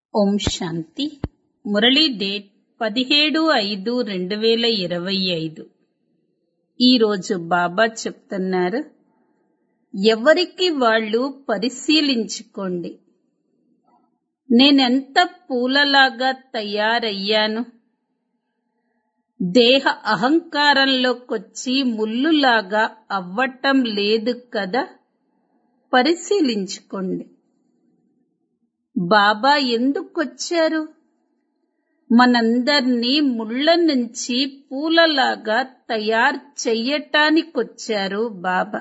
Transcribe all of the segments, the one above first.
ఓం శాంతి Murali date పదిహేడు ఐదు రెండు వేల ఇరవై ఐదు ఈరోజు బాబా చెప్తున్నారు ఎవరికి వాళ్ళు పరిశీలించుకోండి నేనెంత పూలలాగా తయారయ్యాను దేహ అహంకారంలోకొచ్చి ముల్లులాగా అవ్వటం లేదు కదా పరిశీలించుకోండి బాబా ఎందుకొచ్చారు మనందర్నీ ముళ్ళ నుంచి పూలలాగా తయారు చెయ్యటానికొచ్చారు బాబా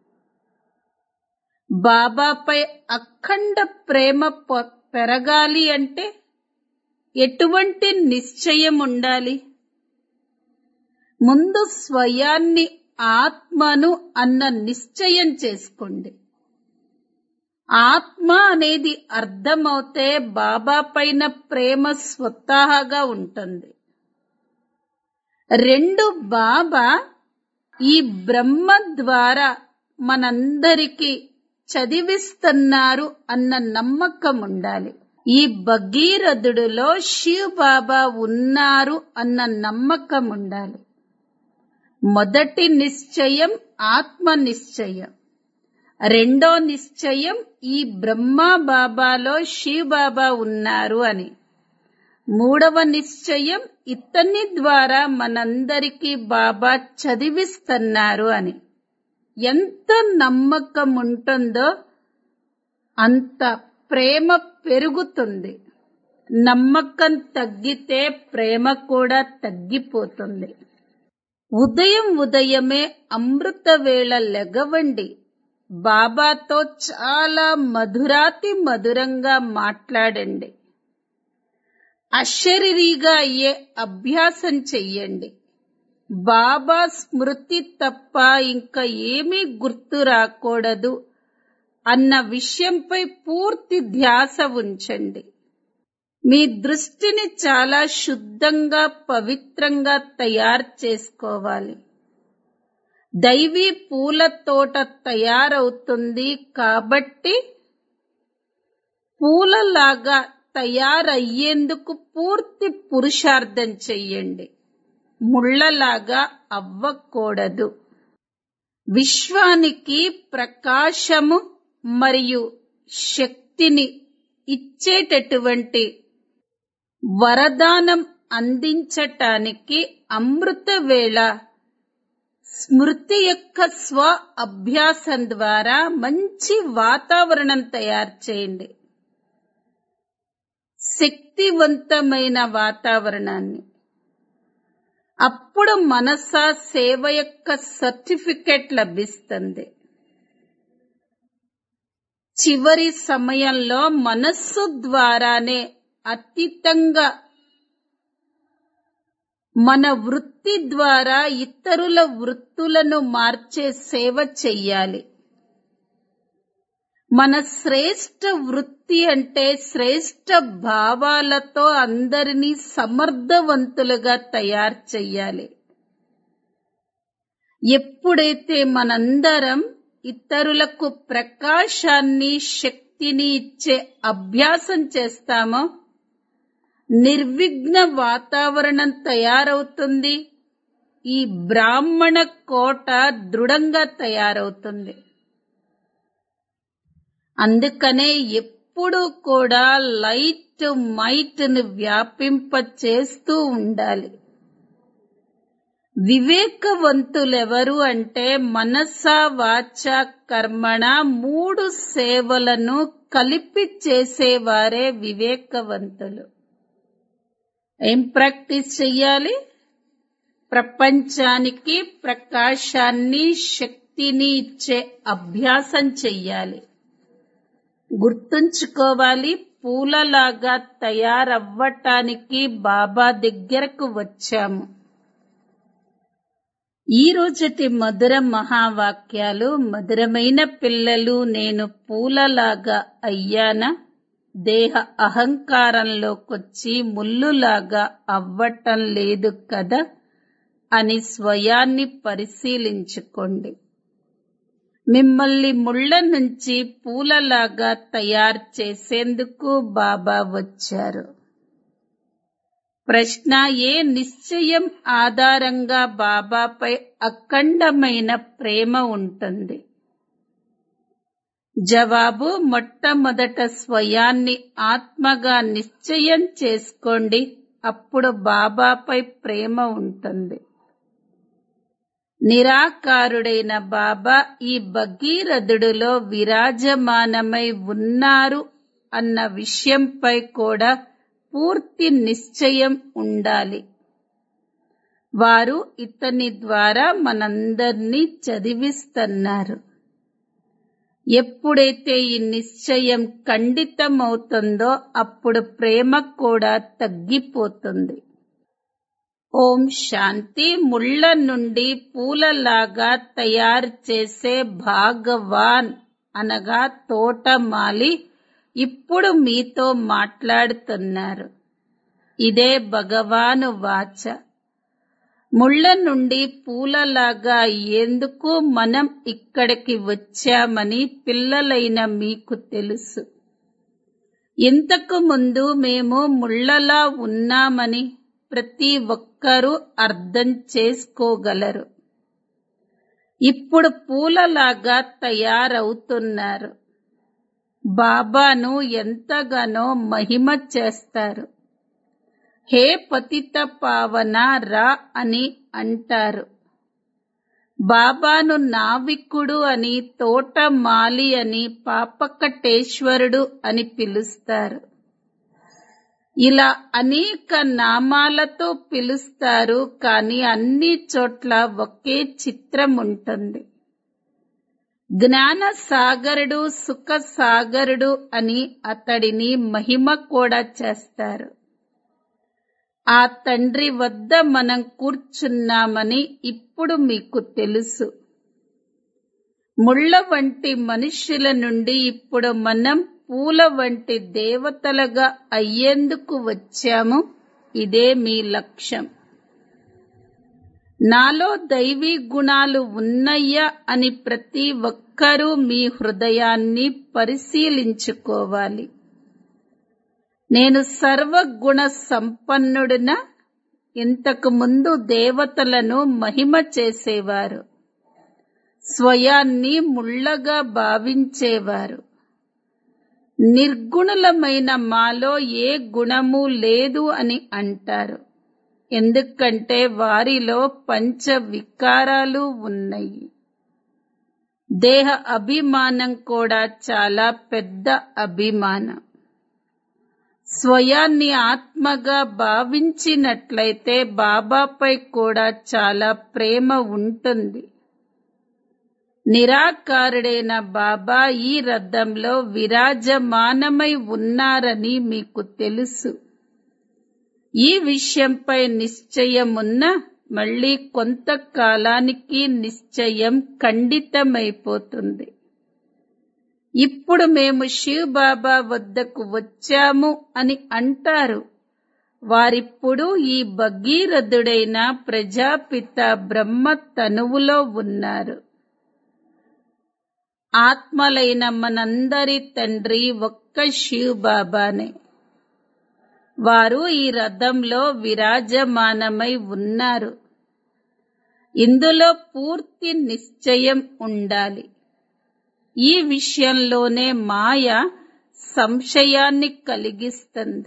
బాబాపై అఖండ ప్రేమ పొ- పెరగాలి అంటే ఎటువంటి నిశ్చయం ఉండాలి ముందు స్వయాన్ని ఆత్మను అన్న నిశ్చయం చేసుకోండి ఆత్మ అనేది అర్థమవుతే బాబా పైన ప్రేమ స్వతహాగా ఉంటుంది రెండు బాబా ఈ బ్రహ్మ ద్వారా మనందరికీ చదివిస్తున్నారు అన్న నమ్మకం ఉండాలి ఈ భగీరథుడిలో శివ్ బాబా ఉన్నారు అన్న నమ్మకం ఉండాలి మొదటి నిశ్చయం ఆత్మ నిశ్చయం రెండో నిశ్చయం ఈ బ్రహ్మ బాబాలో శివ్ బాబా ఉన్నారు అని మూడవ నిశ్చయం ఇతని ద్వారా మనందరికీ బాబా చదివిస్తున్నారు అని ఎంత నమ్మకం ఉంటుందో అంత ప్రేమ పెరుగుతుంది నమ్మకం తగ్గితే ప్రేమ కూడా తగ్గిపోతుంది ఉదయం ఉదయమే అమృత వేళ లెగవండి బాబాతో చాలా మధురాతి మధురంగా మాట్లాడండి అశరీరిగా అయ్యే అభ్యాసం చెయ్యండి బాబా స్మృతి తప్ప ఇంకా ఏమీ గుర్తు రాకూడదు అన్న విషయంపై పూర్తి ధ్యాస ఉంచండి మీ దృష్టిని చాలా శుద్ధంగా పవిత్రంగా తయారు చేసుకోవాలి దైవీ పూల తోట తయారవుతుంది కాబట్టి పూలలాగా తయారయ్యేందుకు పూర్తి పురుషార్థం చెయ్యండి ముళ్ళలాగా అవ్వకూడదు విశ్వానికి ప్రకాశము మరియు శక్తిని ఇచ్చేటటువంటి వరదానం అందించటానికి అమృత వేళ స్మృతి యొక్క స్వ అభ్యాసం ద్వారా మంచి వాతావరణం తయారు చేయండి శక్తివంతమైన వాతావరణాన్ని అప్పుడు మనసా సేవ యొక్క సర్టిఫికెట్ లభిస్తుంది చివరి సమయంలో మనస్సు ద్వారానే అతీతంగా మన వృత్తి ద్వారా ఇతరుల వృత్తులను మార్చే సేవ చెయ్యాలి మన శ్రేష్ట వృత్తి అంటే శ్రేష్ట భావాలతో అందరినీ సమర్థవంతులుగా తయారు చెయ్యాలి ఎప్పుడైతే మనందరం ఇతరులకు ప్రకాశాన్ని శక్తిని ఇచ్చే అభ్యాసం చేస్తామో నిర్విఘ్న వాతావరణం తయారవుతుంది ఈ బ్రాహ్మణ కోట దృఢంగా తయారవుతుంది అందుకనే ఎప్పుడూ కూడా లైట్ మైట్ను వ్యాపింప చేస్తూ ఉండాలి వివేకవంతులెవరు అంటే మనస వాచ కర్మణ మూడు సేవలను కలిపి చేసేవారే వివేకవంతులు ఏం ప్రాక్టీస్ చెయ్యాలి ప్రపంచానికి ప్రకాశాన్ని శక్తిని ఇచ్చే అభ్యాసం చెయ్యాలి గుర్తుంచుకోవాలి పూలలాగా తయారవ్వటానికి బాబా దగ్గరకు వచ్చాము ఈ రోజటి మధుర మహావాక్యాలు మధురమైన పిల్లలు నేను పూలలాగా అయ్యానా దేహ అహంకారంలోకొచ్చి ముల్లులాగా అవ్వటం లేదు కదా అని స్వయాన్ని పరిశీలించుకోండి మిమ్మల్ని ముళ్ళ నుంచి పూలలాగా తయారు చేసేందుకు బాబా వచ్చారు ప్రశ్న ఏ నిశ్చయం ఆధారంగా బాబాపై అఖండమైన ప్రేమ ఉంటుంది జవాబు మొట్టమొదట స్వయాన్ని ఆత్మగా నిశ్చయం చేసుకోండి అప్పుడు బాబాపై ప్రేమ ఉంటుంది నిరాకారుడైన బాబా ఈ భగీరథుడిలో విరాజమానమై ఉన్నారు అన్న విషయంపై కూడా పూర్తి నిశ్చయం ఉండాలి వారు ఇతని ద్వారా మనందర్నీ చదివిస్తున్నారు ఎప్పుడైతే ఈ నిశ్చయం ఖండితమవుతుందో అప్పుడు ప్రేమ కూడా తగ్గిపోతుంది ఓం శాంతి ముళ్ళ నుండి పూలలాగా తయారు చేసే భాగవాన్ అనగా తోటమాలి ఇప్పుడు మీతో మాట్లాడుతున్నారు ఇదే భగవాను వాచ ముళ్ళ నుండి పూలలాగా ఎందుకు మనం ఇక్కడికి వచ్చామని పిల్లలైన మీకు తెలుసు ఇంతకు ముందు మేము ముళ్ళలా ఉన్నామని ప్రతి ఒక్కరూ అర్థం చేసుకోగలరు ఇప్పుడు పూలలాగా తయారవుతున్నారు బాబాను ఎంతగానో మహిమ చేస్తారు హే పతిత పావన రా అని అంటారు బాబాను నావికుడు అని తోటమాలి అని పాపకటేశ్వరుడు అని పిలుస్తారు ఇలా అనేక నామాలతో పిలుస్తారు కానీ అన్ని చోట్ల ఒకే చిత్రం ఉంటుంది జ్ఞాన సాగరుడు సుఖ సాగరుడు అని అతడిని మహిమ కూడా చేస్తారు ఆ తండ్రి వద్ద మనం కూర్చున్నామని ఇప్పుడు మీకు తెలుసు ముళ్ళ వంటి మనుష్యుల నుండి ఇప్పుడు మనం పూల వంటి దేవతలుగా అయ్యేందుకు వచ్చాము ఇదే మీ లక్ష్యం నాలో దైవీ గుణాలు ఉన్నయ్యా అని ప్రతి ఒక్కరూ మీ హృదయాన్ని పరిశీలించుకోవాలి నేను సర్వగుణ సంపన్నుడిన ఇంతకు ముందు దేవతలను మహిమ చేసేవారు స్వయాన్ని ముళ్ళగా భావించేవారు నిర్గుణులమైన మాలో ఏ గుణము లేదు అని అంటారు ఎందుకంటే వారిలో పంచ వికారాలు ఉన్నాయి దేహ అభిమానం కూడా చాలా పెద్ద అభిమానం స్వయాన్ని ఆత్మగా భావించినట్లయితే బాబాపై కూడా చాలా ప్రేమ ఉంటుంది నిరాకారుడైన బాబా ఈ రథంలో విరాజమానమై ఉన్నారని మీకు తెలుసు ఈ విషయంపై నిశ్చయమున్న మళ్ళీ కొంతకాలానికి నిశ్చయం ఖండితమైపోతుంది ఇప్పుడు మేము శివ్ బాబా వద్దకు వచ్చాము అని అంటారు వారిప్పుడు ఈ భగీరథుడైన ప్రజాపిత బ్రహ్మ తనువులో ఉన్నారు ఆత్మలైన మనందరి తండ్రి ఒక్క శివ్ బాబానే వారు ఈ రథంలో విరాజమానమై ఉన్నారు ఇందులో పూర్తి నిశ్చయం ఉండాలి ఈ విషయంలోనే మాయ సంశయాన్ని కలిగిస్తుంది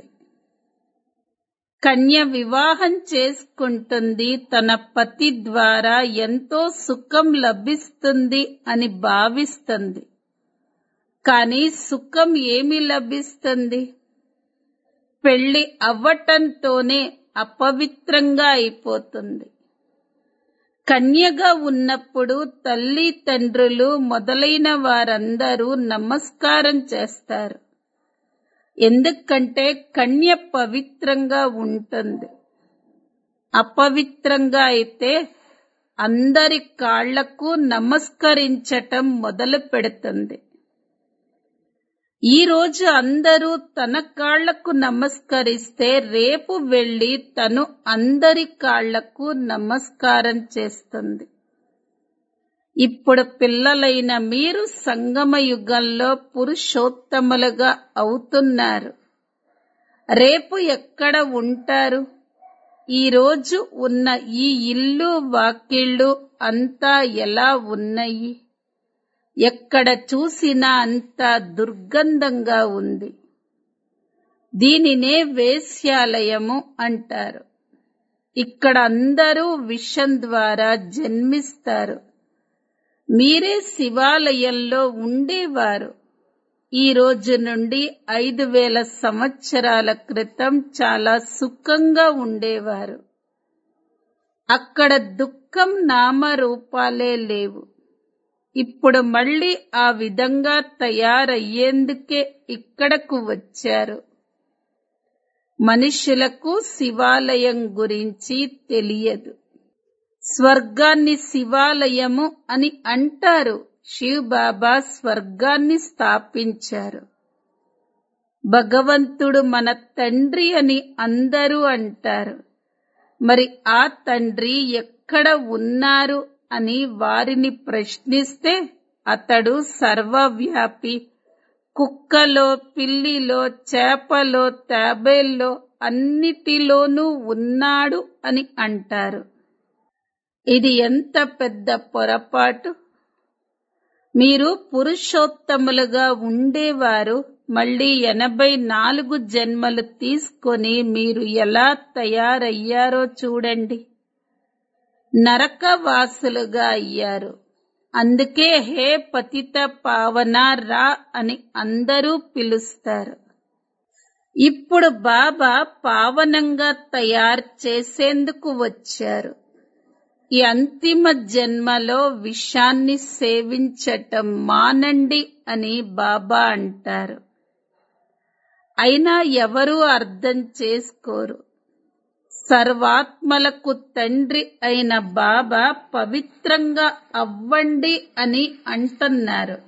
కన్య వివాహం చేసుకుంటుంది తన పతి ద్వారా ఎంతో సుఖం లభిస్తుంది అని భావిస్తుంది కానీ సుఖం ఏమి లభిస్తుంది పెళ్లి అవ్వటంతోనే అపవిత్రంగా అయిపోతుంది కన్యగా ఉన్నప్పుడు తల్లి తండ్రులు మొదలైన వారందరూ నమస్కారం చేస్తారు ఎందుకంటే కన్య పవిత్రంగా ఉంటుంది అపవిత్రంగా అయితే అందరి కాళ్లకు నమస్కరించటం మొదలు పెడుతుంది ఈ రోజు అందరూ తన కాళ్లకు నమస్కరిస్తే రేపు వెళ్లి తను అందరి కాళ్లకు నమస్కారం చేస్తుంది ఇప్పుడు పిల్లలైన మీరు సంగమ యుగంలో పురుషోత్తములుగా అవుతున్నారు రేపు ఎక్కడ ఉంటారు ఈ రోజు ఉన్న ఈ ఇల్లు వాకిళ్ళు అంతా ఎలా ఉన్నాయి ఎక్కడ చూసినా అంతా దుర్గంధంగా ఉంది దీనినే వేశ్యాలయము అంటారు ఇక్కడ అందరూ విషం ద్వారా జన్మిస్తారు మీరే శివాలయంలో ఉండేవారు ఈ రోజు నుండి ఐదు వేల సంవత్సరాల క్రితం చాలా సుఖంగా ఉండేవారు అక్కడ దుఃఖం నామరూపాలే లేవు ఇప్పుడు మళ్ళీ ఆ విధంగా తయారయ్యేందుకే ఇక్కడకు వచ్చారు మనుషులకు శివాలయం గురించి తెలియదు స్వర్గాన్ని శివాలయము అని అంటారు శివ్ బాబా స్వర్గాన్ని స్థాపించారు భగవంతుడు మన తండ్రి అని అందరూ అంటారు మరి ఆ తండ్రి ఎక్కడ ఉన్నారు అని వారిని ప్రశ్నిస్తే అతడు సర్వవ్యాపి కుక్కలో పిల్లిలో చేపలో తాబేల్లో అన్నిటిలోనూ ఉన్నాడు అని అంటారు ఇది ఎంత పెద్ద పొరపాటు మీరు పురుషోత్తములుగా ఉండేవారు మళ్ళీ ఎనభై నాలుగు జన్మలు తీసుకొని మీరు ఎలా తయారయ్యారో చూడండి నరకవాసులుగా అయ్యారు అందుకే హే పతిత పావన రా అని అందరూ పిలుస్తారు ఇప్పుడు బాబా పావనంగా తయారు చేసేందుకు వచ్చారు ఈ అంతిమ జన్మలో విషాన్ని సేవించటం మానండి అని బాబా అంటారు అయినా ఎవరూ అర్థం చేసుకోరు సర్వాత్మలకు తండ్రి అయిన బాబా పవిత్రంగా అవ్వండి అని అంటున్నారు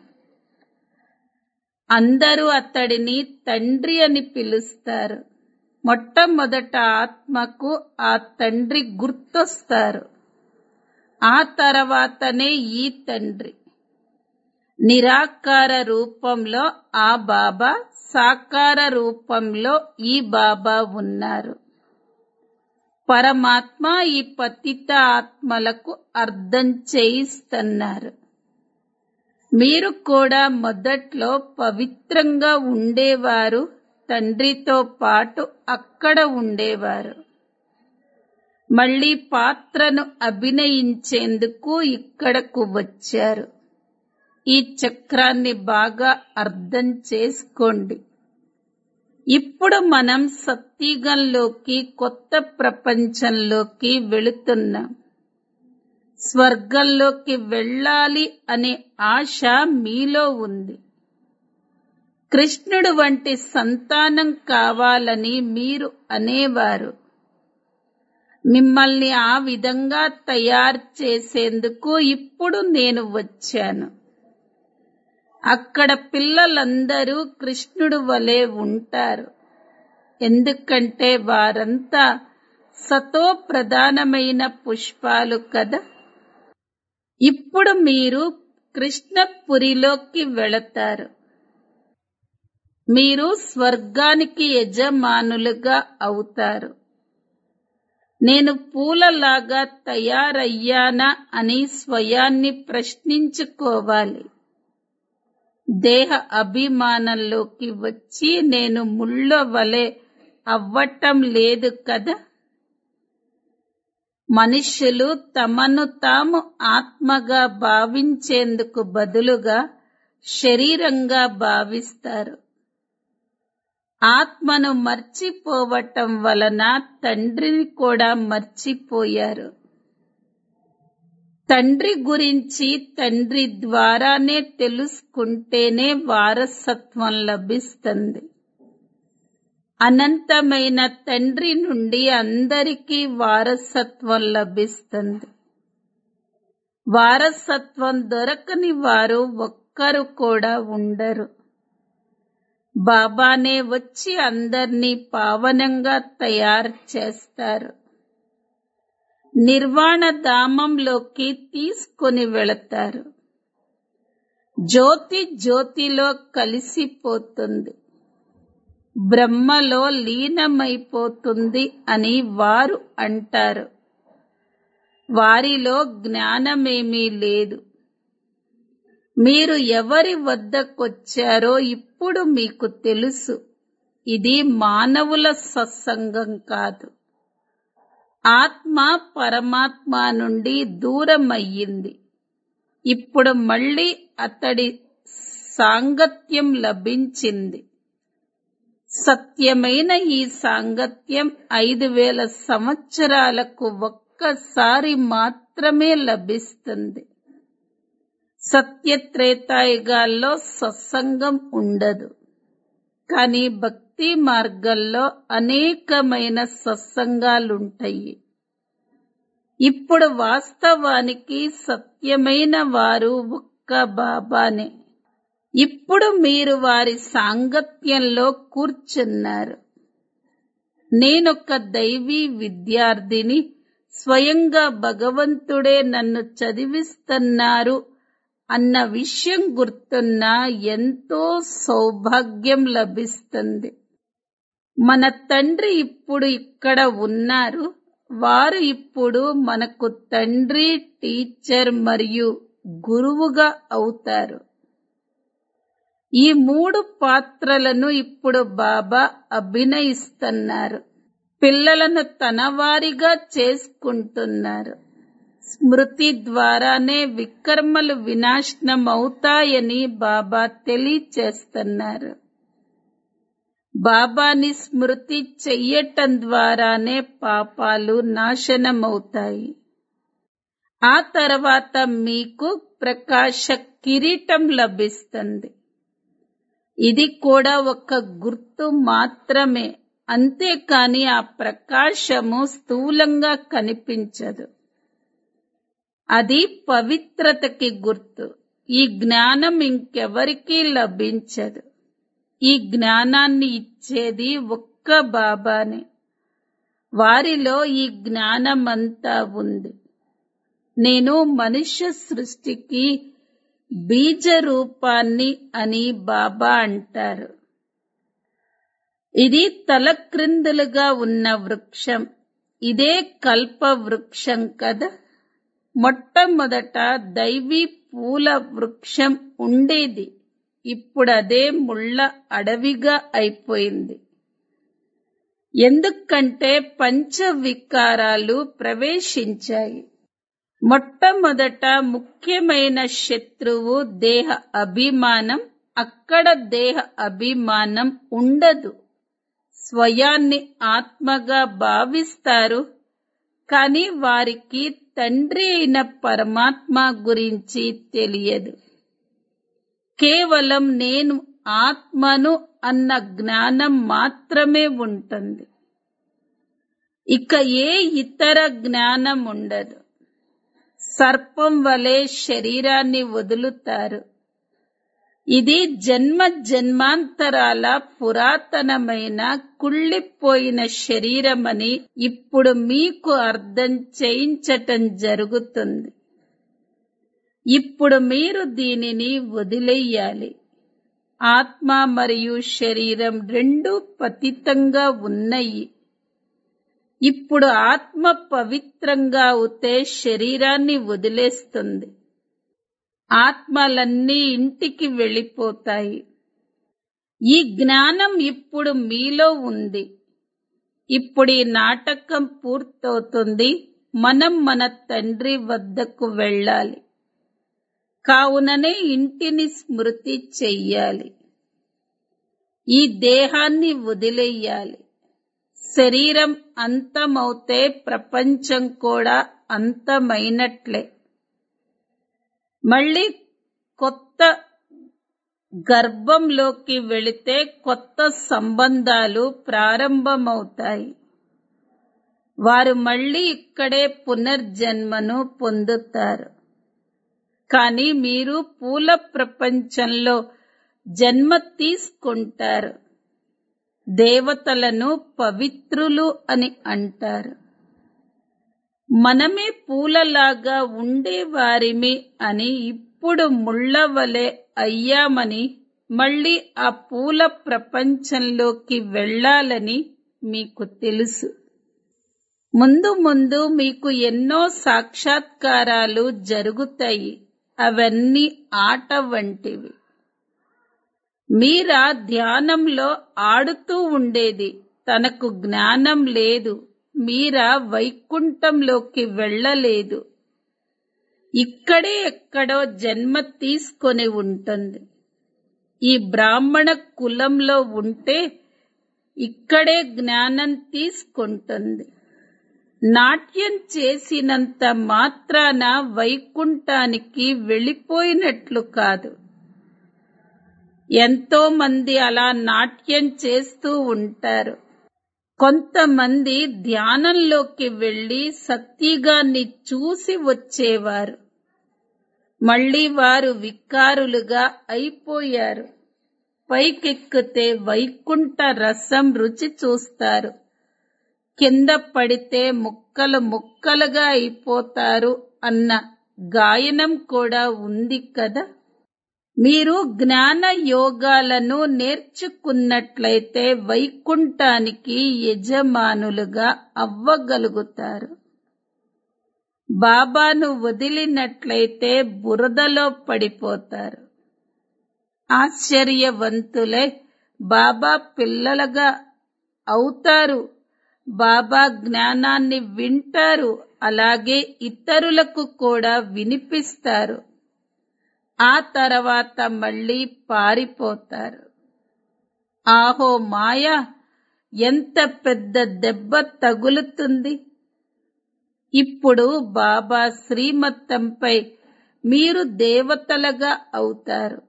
అందరూ అతడిని తండ్రి అని పిలుస్తారు మొట్టమొదట ఆత్మకు ఆ తండ్రి గుర్తొస్తారు ఆ తర్వాతనే ఈ తండ్రి నిరాకార రూపంలో ఆ బాబా సాకార రూపంలో ఈ బాబా ఉన్నారు పరమాత్మ ఈ పతిత ఆత్మలకు అర్థం చేయిస్తున్నారు మీరు కూడా మొదట్లో పవిత్రంగా ఉండేవారు తండ్రితో పాటు అక్కడ ఉండేవారు మళ్ళీ పాత్రను అభినయించేందుకు ఇక్కడకు వచ్చారు ఈ చక్రాన్ని బాగా అర్థం చేసుకోండి ఇప్పుడు మనం సత్యుగంలోకి కొత్త ప్రపంచంలోకి వెళుతున్నాం స్వర్గంలోకి వెళ్ళాలి అనే ఆశ మీలో ఉంది కృష్ణుడు వంటి సంతానం కావాలని మీరు అనేవారు మిమ్మల్ని ఆ విధంగా తయారు చేసేందుకు ఇప్పుడు నేను వచ్చాను అక్కడ పిల్లలందరూ కృష్ణుడు వలె ఉంటారు ఎందుకంటే వారంతా సతో ప్రధానమైన పుష్పాలు కదా ఇప్పుడు మీరు కృష్ణపురిలోకి వెళతారు మీరు స్వర్గానికి యజమానులుగా అవుతారు నేను పూలలాగా తయారయ్యానా అని స్వయాన్ని ప్రశ్నించుకోవాలి దేహ అభిమానంలోకి వచ్చి నేను ముళ్ళ వలె అవ్వటం లేదు కదా మనుష్యులు తమను తాము ఆత్మగా భావించేందుకు బదులుగా శరీరంగా భావిస్తారు ఆత్మను మర్చిపోవటం వలన తండ్రిని కూడా మర్చిపోయారు తండ్రి గురించి తండ్రి ద్వారానే తెలుసుకుంటేనే వారసత్వం లభిస్తుంది అనంతమైన తండ్రి నుండి అందరికీ వారసత్వం లభిస్తుంది వారసత్వం దొరకని వారు ఒక్కరు కూడా ఉండరు బాబానే వచ్చి అందర్నీ పావనంగా తయారు చేస్తారు నిర్వాణ ధామంలోకి తీసుకొని వెళతారు జ్యోతి జ్యోతిలో కలిసిపోతుంది బ్రహ్మలో లీనమైపోతుంది అని వారు అంటారు వారిలో జ్ఞానమేమీ లేదు మీరు ఎవరి వద్దకొచ్చారో ఇప్పుడు మీకు తెలుసు ఇది మానవుల సత్సంగం కాదు ఆత్మ పరమాత్మ నుండి దూరమయ్యింది ఇప్పుడు మళ్ళీ అతడి సాంగత్యం లభించింది సత్యమైన ఈ సాంగత్యం ఐదు వేల సంవత్సరాలకు ఒక్కసారి మాత్రమే లభిస్తుంది సత్యత్రేతాయుగాల్లో సత్సంగం ఉండదు కానీ భక్తి మార్గంలో అనేకమైన సత్సంగాలుంటాయి ఇప్పుడు వాస్తవానికి సత్యమైన వారు ఒక్క బాబానే ఇప్పుడు మీరు వారి సాంగత్యంలో కూర్చున్నారు నేనొక దైవీ విద్యార్థిని స్వయంగా భగవంతుడే నన్ను చదివిస్తున్నారు అన్న విషయం గుర్తున్నా ఎంతో సౌభాగ్యం లభిస్తుంది మన తండ్రి ఇప్పుడు ఇక్కడ ఉన్నారు వారు ఇప్పుడు మనకు తండ్రి టీచర్ మరియు గురువుగా అవుతారు ఈ మూడు పాత్రలను ఇప్పుడు బాబా అభినయిస్తున్నారు పిల్లలను తన వారిగా చేసుకుంటున్నారు స్మృతి ద్వారానే వికర్మలు వినాశనం అవుతాయని బాబా తెలియచేస్తున్నారు బాబాని స్మృతి చెయ్యటం ద్వారానే పాపాలు నాశనమవుతాయి ఆ తర్వాత మీకు ప్రకాశ కిరీటం లభిస్తుంది ఇది కూడా ఒక గుర్తు మాత్రమే అంతేకాని ఆ ప్రకాశము స్థూలంగా కనిపించదు అది పవిత్రతకి గుర్తు ఈ జ్ఞానం ఇంకెవరికీ లభించదు ఈ జ్ఞానాన్ని ఇచ్చేది ఒక్క బాబానే వారిలో ఈ జ్ఞానమంతా ఉంది నేను మనుష్య సృష్టికి బీజ రూపాన్ని అని బాబా అంటారు ఇది తలక్రిందులుగా ఉన్న వృక్షం ఇదే కల్ప వృక్షం కదా మొట్టమొదట దైవీ పూల వృక్షం ఉండేది ఇప్పుడు అదే ముళ్ళ అడవిగా అయిపోయింది ఎందుకంటే పంచ వికారాలు ప్రవేశించాయి మొట్టమొదట ముఖ్యమైన శత్రువు దేహ అభిమానం అక్కడ దేహ అభిమానం ఉండదు స్వయాన్ని ఆత్మగా భావిస్తారు కానీ వారికి తండ్రి అయిన పరమాత్మ గురించి తెలియదు కేవలం నేను ఆత్మను అన్న జ్ఞానం మాత్రమే ఉంటుంది ఇక ఏ ఇతర జ్ఞానం ఉండదు సర్పం వలె శరీరాన్ని వదులుతారు ఇది జన్మ జన్మాంతరాల పురాతనమైన కుళ్ళిపోయిన శరీరమని ఇప్పుడు మీకు అర్థం చేయించటం జరుగుతుంది ఇప్పుడు మీరు దీనిని వదిలేయాలి ఆత్మ మరియు శరీరం రెండు పతితంగా ఉన్నాయి ఇప్పుడు ఆత్మ పవిత్రంగా అవుతే శరీరాన్ని వదిలేస్తుంది ఆత్మలన్నీ ఇంటికి వెళ్ళిపోతాయి ఈ జ్ఞానం ఇప్పుడు మీలో ఉంది ఇప్పుడు ఈ నాటకం పూర్తవుతుంది మనం మన తండ్రి వద్దకు వెళ్ళాలి కావుననే ఇంటిని స్మృతి చెయ్యాలి ఈ దేహాన్ని వదిలేయాలి శరీరం అంతమవుతే ప్రపంచం కూడా అంతమైనట్లే మళ్ళీ కొత్త గర్భంలోకి వెళితే కొత్త సంబంధాలు ప్రారంభమవుతాయి వారు మళ్ళీ ఇక్కడే పునర్జన్మను పొందుతారు కానీ మీరు పూల ప్రపంచంలో జన్మ తీసుకుంటారు దేవతలను పవిత్రులు అని అంటారు మనమే పూలలాగా ఉండేవారిమి అని ఇప్పుడు ముళ్ళవలె అయ్యామని మళ్ళీ ఆ పూల ప్రపంచంలోకి వెళ్ళాలని మీకు తెలుసు ముందు ముందు మీకు ఎన్నో సాక్షాత్కారాలు జరుగుతాయి అవన్నీ ఆట వంటివి మీరా ధ్యానంలో ఆడుతూ ఉండేది తనకు జ్ఞానం లేదు మీరా వైకుంఠంలోకి వెళ్ళలేదు ఇక్కడే ఎక్కడో జన్మ తీసుకొని ఉంటుంది ఈ బ్రాహ్మణ కులంలో ఉంటే ఇక్కడే జ్ఞానం తీసుకుంటుంది నాట్యం చేసినంత మాత్రాన వైకుంఠానికి వెళ్ళిపోయినట్లు కాదు ఎంతో మంది అలా నాట్యం చేస్తూ ఉంటారు కొంతమంది ధ్యానంలోకి వెళ్లి సత్యగాన్ని చూసి వచ్చేవారు మళ్ళీ వారు వికారులుగా అయిపోయారు పైకెక్కితే వైకుంఠ రసం రుచి చూస్తారు కింద పడితే ముక్కలు ముక్కలుగా అయిపోతారు అన్న గాయనం కూడా ఉంది కదా మీరు జ్ఞాన యోగాలను నేర్చుకున్నట్లయితే వైకుంఠానికి యజమానులుగా అవ్వగలుగుతారు బాబాను వదిలినట్లయితే బురదలో పడిపోతారు ఆశ్చర్యవంతులై బాబా పిల్లలుగా అవుతారు బాబా జ్ఞానాన్ని వింటారు అలాగే ఇతరులకు కూడా వినిపిస్తారు ఆ తర్వాత మళ్ళీ పారిపోతారు ఆహో మాయ ఎంత పెద్ద దెబ్బ తగులుతుంది ఇప్పుడు బాబా శ్రీమతంపై మీరు దేవతలుగా అవుతారు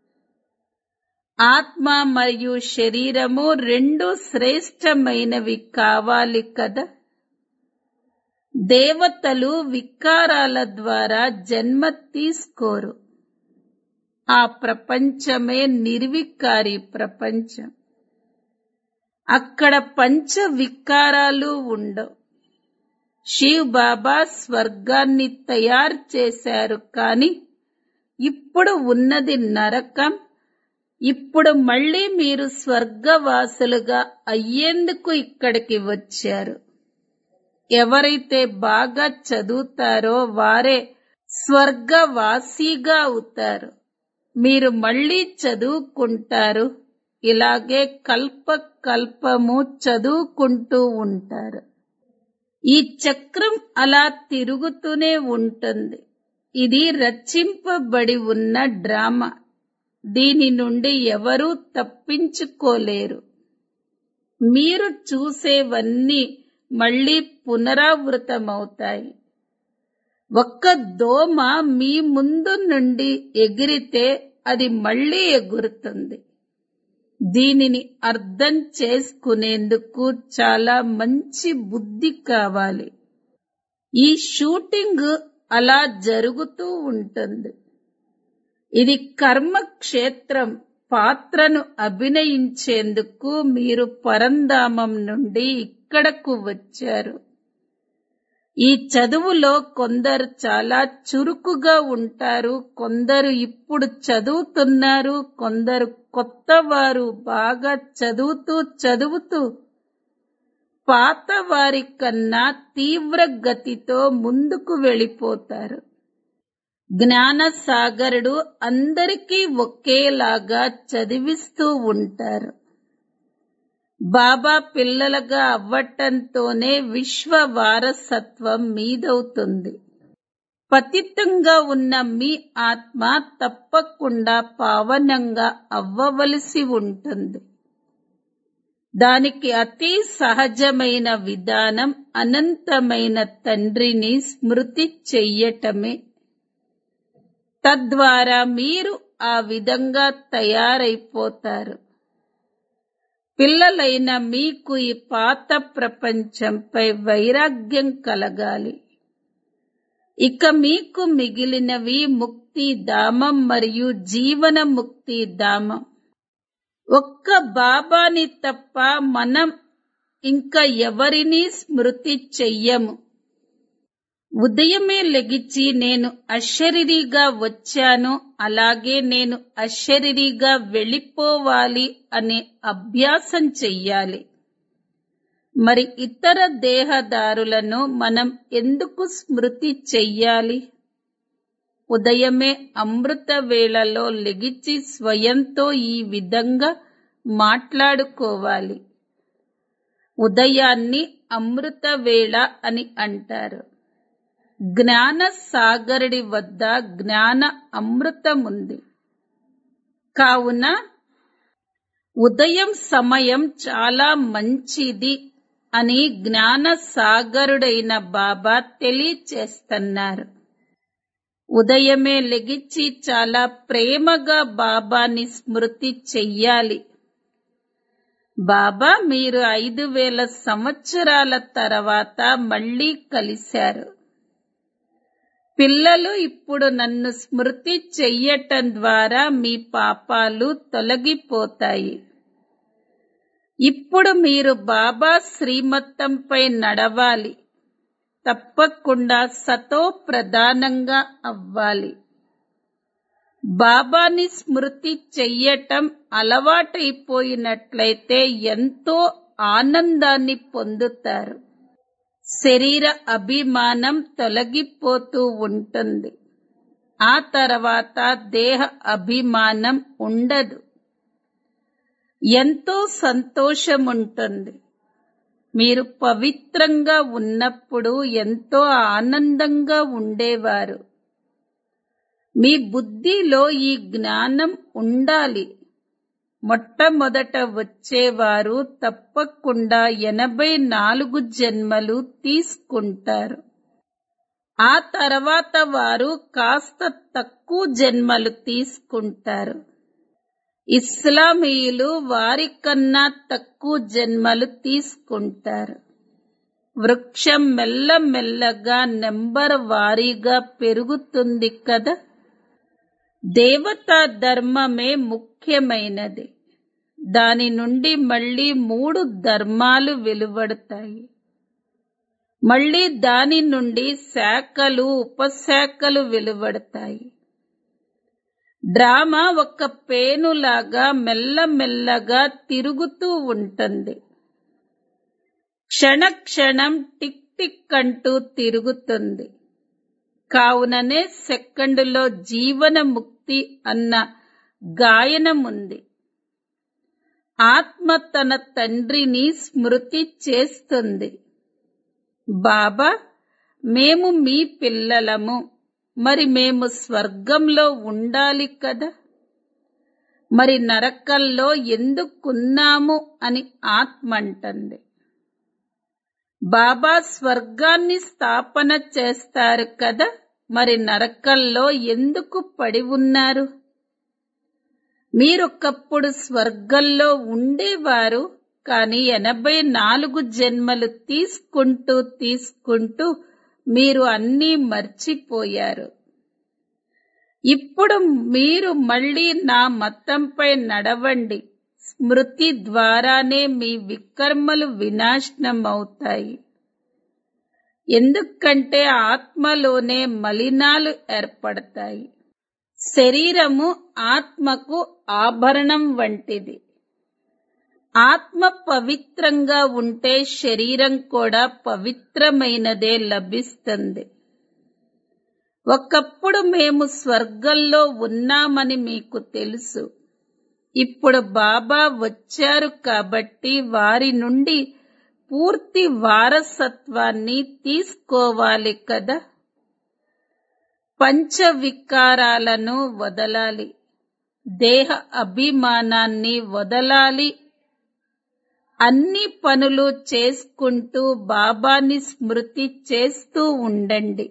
ఆత్మ మరియు శరీరము రెండు శ్రేష్టమైనవి కావాలి కదా దేవతలు వికారాల ద్వారా జన్మ తీసుకోరు ఆ ప్రపంచమే నిర్వికారి ప్రపంచం అక్కడ పంచ వికారాలు ఉండవు శివ్ బాబా స్వర్గాన్ని తయారు చేశారు కాని ఇప్పుడు ఉన్నది నరకం ఇప్పుడు మళ్ళీ మీరు స్వర్గవాసులుగా అయ్యేందుకు ఇక్కడికి వచ్చారు ఎవరైతే బాగా చదువుతారో వారే స్వర్గవాసిగా అవుతారు మీరు మళ్ళీ చదువుకుంటారు ఇలాగే కల్ప కల్పము చదువుకుంటూ ఉంటారు ఈ చక్రం అలా తిరుగుతూనే ఉంటుంది ఇది రచింపబడి ఉన్న డ్రామా దీని నుండి ఎవరూ తప్పించుకోలేరు మీరు చూసేవన్నీ మళ్ళీ పునరావృతమవుతాయి ఒక్క దోమ మీ ముందు నుండి ఎగిరితే అది మళ్ళీ ఎగురుతుంది దీనిని అర్థం చేసుకునేందుకు చాలా మంచి బుద్ధి కావాలి ఈ షూటింగ్ అలా జరుగుతూ ఉంటుంది ఇది కర్మక్షేత్రం పాత్రను అభినయించేందుకు మీరు పరంధామం నుండి ఇక్కడకు వచ్చారు ఈ చదువులో కొందరు చాలా చురుకుగా ఉంటారు కొందరు ఇప్పుడు చదువుతున్నారు కొందరు కొత్త వారు బాగా చదువుతూ చదువుతూ పాత వారి కన్నా తీవ్ర గతితో ముందుకు వెళ్ళిపోతారు జ్ఞాన సాగరుడు అందరికీ ఒకేలాగా చదివిస్తూ ఉంటారు బాబా పిల్లలుగా అవ్వటంతోనే విశ్వ వారసత్వం మీదవుతుంది పతితంగా ఉన్న మీ ఆత్మ తప్పకుండా పావనంగా అవ్వవలసి ఉంటుంది దానికి అతి సహజమైన విధానం అనంతమైన తండ్రిని స్మృతి చెయ్యటమే తద్వారా మీరు ఆ విధంగా తయారైపోతారు పిల్లలైన మీకు ఈ పాత ప్రపంచంపై వైరాగ్యం కలగాలి ఇక మీకు మిగిలినవి ముక్తి ధామం మరియు జీవన ముక్తి ధామం ఒక్క బాబాని తప్ప మనం ఇంకా ఎవరినీ స్మృతి చెయ్యము ఉదయమే లెగిచి నేను అశరీరిగా వచ్చాను అలాగే నేను అశరీరిగా వెళ్ళిపోవాలి అనే అభ్యాసం చెయ్యాలి మరి ఇతర దేహదారులను మనం ఎందుకు స్మృతి చెయ్యాలి ఉదయమే అమృత వేళలో లెగిచి స్వయంతో ఈ విధంగా మాట్లాడుకోవాలి ఉదయాన్ని అమృత వేళ అని అంటారు జ్ఞాన సాగరుడి వద్ద జ్ఞాన అమృతముంది కావున ఉదయం సమయం చాలా మంచిది అని జ్ఞాన సాగరుడైన బాబా తెలియచేస్తున్నారు ఉదయమే లెగిచి చాలా ప్రేమగా బాబాని స్మృతి చెయ్యాలి బాబా మీరు ఐదు వేల సంవత్సరాల తర్వాత మళ్ళీ కలిశారు పిల్లలు ఇప్పుడు నన్ను స్మృతి చెయ్యటం ద్వారా మీ పాపాలు తొలగిపోతాయి ఇప్పుడు మీరు బాబా శ్రీమతంపై నడవాలి తప్పకుండా సతో ప్రధానంగా అవ్వాలి బాబాని స్మృతి చెయ్యటం అలవాటైపోయినట్లయితే ఎంతో ఆనందాన్ని పొందుతారు శరీర అభిమానం తొలగిపోతూ ఉంటుంది ఆ తర్వాత దేహ అభిమానం ఉండదు ఎంతో సంతోషం ఉంటుంది మీరు పవిత్రంగా ఉన్నప్పుడు ఎంతో ఆనందంగా ఉండేవారు మీ బుద్ధిలో ఈ జ్ఞానం ఉండాలి మొట్టమొదట వచ్చేవారు తప్పకుండా ఎనభై నాలుగు జన్మలు తీసుకుంటారు ఆ తర్వాత వారు కాస్త తక్కువ జన్మలు తీసుకుంటారు ఇస్లామీయులు వారికన్నా తక్కువ జన్మలు తీసుకుంటారు వృక్షం మెల్లమెల్లగా నెంబర్ వారీగా పెరుగుతుంది కదా దేవతా ధర్మమే ముఖ్యమైనది దాని నుండి మళ్ళీ మూడు ధర్మాలు వెలువడతాయి మళ్ళీ దాని నుండి శాఖలు ఉపశాఖలు వెలువడతాయి డ్రామా ఒక పేనులాగా మెల్లమెల్లగా తిరుగుతూ ఉంటుంది క్షణ క్షణం టిక్ టిక్ అంటూ తిరుగుతుంది కావుననే సెకండులో జీవన ముక్తి అన్న గాయనముంది ఆత్మ తన తండ్రిని స్మృతి చేస్తుంది బాబా మేము మీ పిల్లలము మరి మేము స్వర్గంలో ఉండాలి కదా మరి నరకంలో ఎందుకున్నాము అని ఆత్మ అంటుంది బాబా స్వర్గాన్ని స్థాపన చేస్తారు కదా మరి నరకంలో ఎందుకు పడి ఉన్నారు మీరొకప్పుడు స్వర్గంలో ఉండేవారు కానీ ఎనభై నాలుగు జన్మలు తీసుకుంటూ తీసుకుంటూ మీరు అన్నీ మర్చిపోయారు ఇప్పుడు మీరు మళ్ళీ నా మతంపై నడవండి స్మృతి ద్వారానే మీ వికర్మలు వినాశనం అవుతాయి ఎందుకంటే ఆత్మలోనే మలినాలు ఏర్పడతాయి శరీరము ఆత్మకు ఆభరణం వంటిది ఆత్మ పవిత్రంగా ఉంటే శరీరం కూడా పవిత్రమైనదే లభిస్తుంది ఒకప్పుడు మేము స్వర్గంలో ఉన్నామని మీకు తెలుసు ఇప్పుడు బాబా వచ్చారు కాబట్టి వారి నుండి పూర్తి వారసత్వాన్ని తీసుకోవాలి కదా పంచ వికారాలను వదలాలి దేహ అభిమానాన్ని వదలాలి అన్ని పనులు చేసుకుంటూ బాబాని స్మృతి చేస్తూ ఉండండి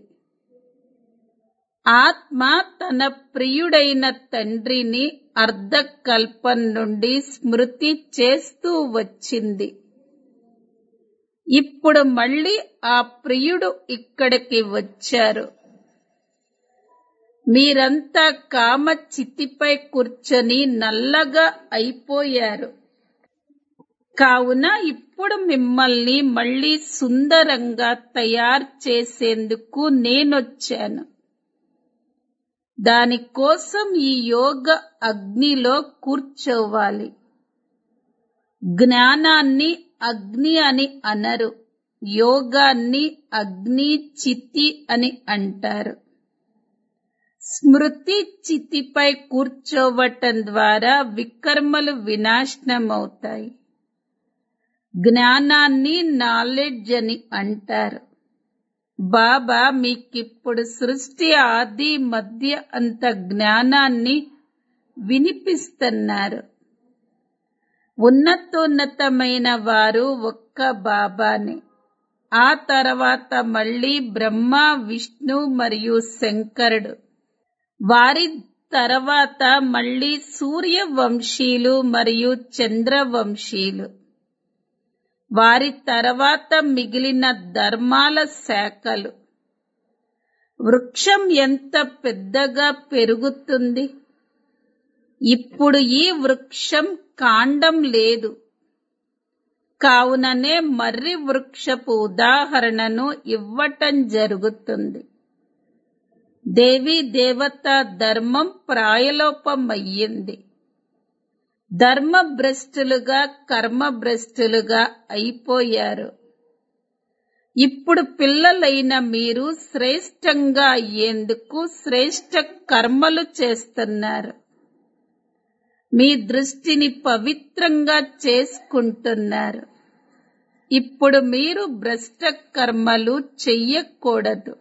ఆత్మ తన ప్రియుడైన తండ్రిని అర్ధకల్పం నుండి స్మృతి చేస్తూ వచ్చింది ఇప్పుడు మళ్ళీ ఆ ప్రియుడు ఇక్కడికి వచ్చారు మీరంతా కామ చితిపై కూర్చొని నల్లగా అయిపోయారు కావున ఇప్పుడు మిమ్మల్ని మళ్ళీ సుందరంగా తయారు చేసేందుకు నేనొచ్చాను దానికోసం ఈ యోగ అగ్నిలో కూర్చోవాలి జ్ఞానాన్ని అగ్ని అని అనరు యోగాన్ని అగ్ని చితి అని అంటారు స్మృతి చితిపై కూర్చోవటం ద్వారా వికర్మలు వినాశనమవుతాయి జ్ఞానాన్ని నాలెడ్జ్ అని అంటారు బాబా మీకిప్పుడు సృష్టి ఆది మధ్య అంత జ్ఞానాన్ని వినిపిస్తున్నారు ఉన్నతోన్నతమైన వారు ఒక్క బాబానే ఆ తర్వాత మళ్ళీ బ్రహ్మ విష్ణు మరియు శంకరుడు వారి తర్వాత మళ్ళీ సూర్యవంశీలు మరియు చంద్రవంశీలు వారి తర్వాత మిగిలిన ధర్మాల శాఖలు వృక్షం ఎంత పెద్దగా పెరుగుతుంది ఇప్పుడు ఈ వృక్షం కాండం లేదు కావుననే మర్రి వృక్షపు ఉదాహరణను ఇవ్వటం జరుగుతుంది దేవీ దేవత ధర్మం ప్రాయలోపమయ్యింది ధర్మభ్రష్టులుగా కర్మభ్రష్టులుగా అయిపోయారు ఇప్పుడు పిల్లలైన మీరు శ్రేష్టంగా అయ్యేందుకు శ్రేష్ట కర్మలు చేస్తున్నారు మీ దృష్టిని పవిత్రంగా చేసుకుంటున్నారు ఇప్పుడు మీరు భ్రష్ట కర్మలు చెయ్యకూడదు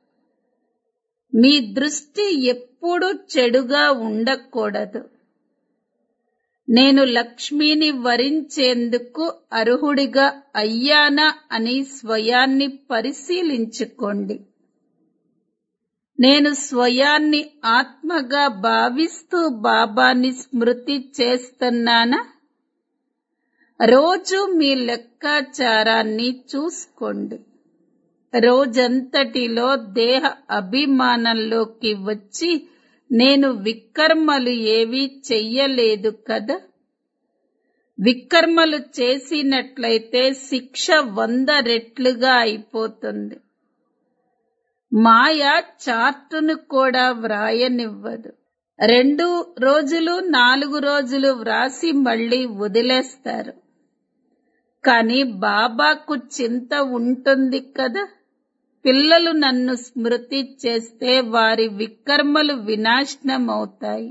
మీ దృష్టి ఎప్పుడూ చెడుగా ఉండకూడదు నేను లక్ష్మిని వరించేందుకు అర్హుడిగా అయ్యానా అని స్వయాన్ని పరిశీలించుకోండి నేను స్వయాన్ని ఆత్మగా భావిస్తూ బాబాని స్మృతి చేస్తున్నానా రోజు మీ లెక్కాచారాన్ని చూసుకోండి రోజంతటిలో దేహ అభిమానంలోకి వచ్చి నేను వికర్మలు ఏవీ చెయ్యలేదు కదా వికర్మలు చేసినట్లయితే శిక్ష వంద రెట్లుగా అయిపోతుంది మాయ చార్టును కూడా వ్రాయనివ్వదు రెండు రోజులు నాలుగు రోజులు వ్రాసి మళ్ళీ వదిలేస్తారు కానీ బాబాకు చింత ఉంటుంది కదా పిల్లలు నన్ను స్మృతి చేస్తే వారి వికర్మలు వినాశనమవుతాయి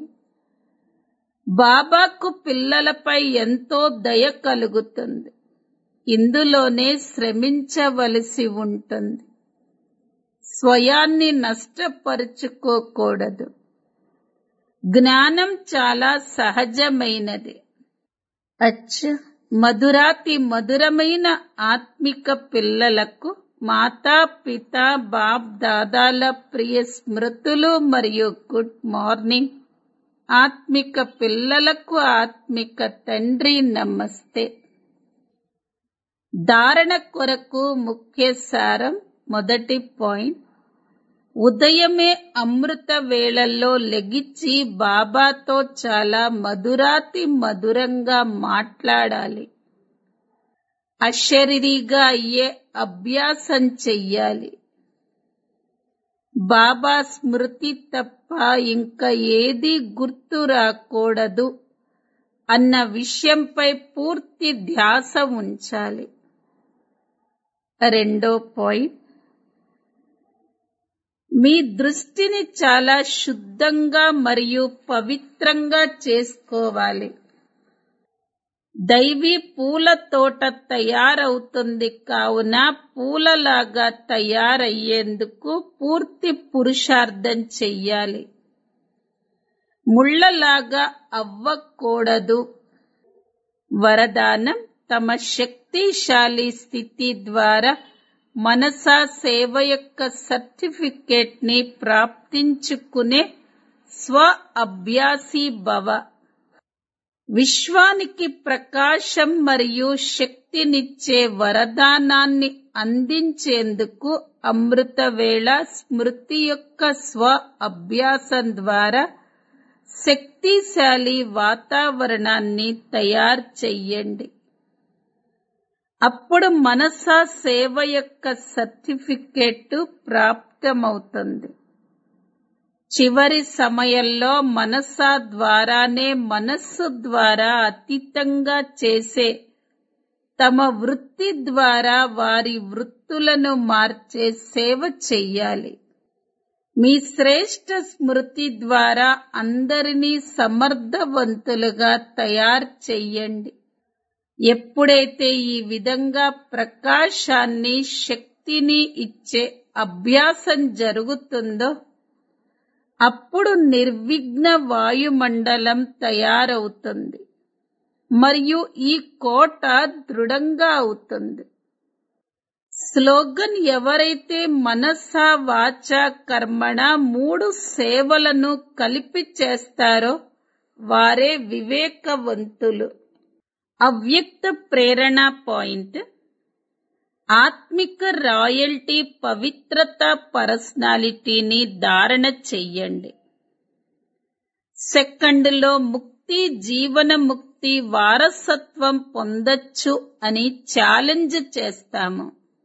బాబాకు పిల్లలపై ఎంతో దయ కలుగుతుంది ఇందులోనే శ్రమించవలసి ఉంటుంది స్వయాన్ని నష్టపరుచుకోకూడదు జ్ఞానం చాలా సహజమైనది అచ్చ మధురాతి మధురమైన ఆత్మిక పిల్లలకు మాతా పిత బాప్ దాదాల ప్రియ స్మృతులు మరియు గుడ్ మార్నింగ్ ఆత్మిక పిల్లలకు ఆత్మిక తండ్రి నమస్తే ధారణ కొరకు ముఖ్య సారం మొదటి పాయింట్ ఉదయమే అమృత వేళల్లో లెగిచ్చి బాబాతో చాలా మధురాతి మధురంగా మాట్లాడాలి అశరీరిగా అయ్యే అభ్యాసం చెయ్యాలి బాబా స్మృతి తప్ప ఇంకా ఏది గుర్తు రాకూడదు అన్న విషయంపై పూర్తి ధ్యాస ఉంచాలి రెండో పాయింట్ మీ దృష్టిని చాలా శుద్ధంగా మరియు పవిత్రంగా చేసుకోవాలి దైవీ పూల తోట తయారవుతుంది కావున పూలలాగా తయారయ్యేందుకు పూర్తి పురుషార్థం చెయ్యాలి ముళ్లలాగా అవ్వకూడదు వరదానం తమ శక్తిశాలి స్థితి ద్వారా మనసా సేవ యొక్క సర్టిఫికేట్ ని ప్రాప్తించుకునే స్వ అభ్యాసి భవ విశ్వానికి ప్రకాశం మరియు శక్తినిచ్చే వరదానాన్ని అందించేందుకు అమృత వేళ స్మృతి యొక్క స్వ అభ్యాసం ద్వారా శక్తిశాలి వాతావరణాన్ని తయారు చెయ్యండి అప్పుడు మనసా సేవ యొక్క సర్టిఫికెట్ ప్రాప్తమవుతుంది చివరి సమయంలో మనసా ద్వారానే మనస్సు ద్వారా అతీతంగా చేసే తమ వృత్తి ద్వారా వారి వృత్తులను మార్చే సేవ చెయ్యాలి మీ శ్రేష్ట స్మృతి ద్వారా అందరినీ సమర్థవంతులుగా తయారు చెయ్యండి ఎప్పుడైతే ఈ విధంగా ప్రకాశాన్ని శక్తిని ఇచ్చే అభ్యాసం జరుగుతుందో అప్పుడు నిర్విఘ్న వాయుమండలం తయారవుతుంది మరియు ఈ కోట దృఢంగా అవుతుంది స్లోగన్ ఎవరైతే మనస వాచ కర్మణ మూడు సేవలను కలిపి చేస్తారో వారే వివేకవంతులు అవ్యక్త ప్రేరణ పాయింట్ ఆత్మిక రాయల్టీ పవిత్రత పర్సనాలిటీని ధారణ చెయ్యండి సెకండ్లో ముక్తి జీవన ముక్తి వారసత్వం పొందొచ్చు అని ఛాలెంజ్ చేస్తాము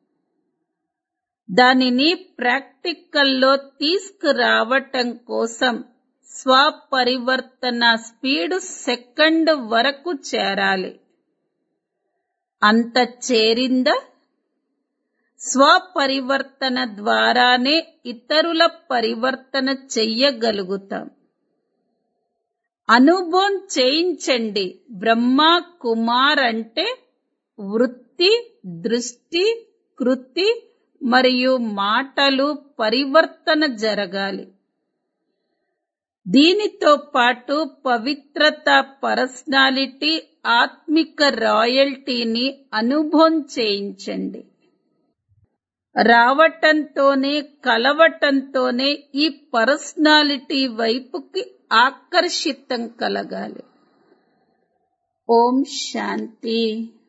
దానిని ప్రాక్టికల్లో తీసుకురావటం కోసం స్వపరివర్తన స్పీడు సెకండ్ వరకు చేరాలి అంత చేరిందా స్వపరివర్తన ద్వారానే ఇతరుల పరివర్తన చెయ్యగలుగుతాం అనుభవం చేయించండి బ్రహ్మ కుమార్ అంటే వృత్తి దృష్టి కృతి మరియు మాటలు పరివర్తన జరగాలి దీనితో పాటు పవిత్రత పర్సనాలిటీ ఆత్మిక రాయల్టీని అనుభవం చేయించండి రావటంతోనే కలవటంతోనే ఈ పర్సనాలిటీ వైపుకి ఆకర్షితం కలగాలి ఓం శాంతి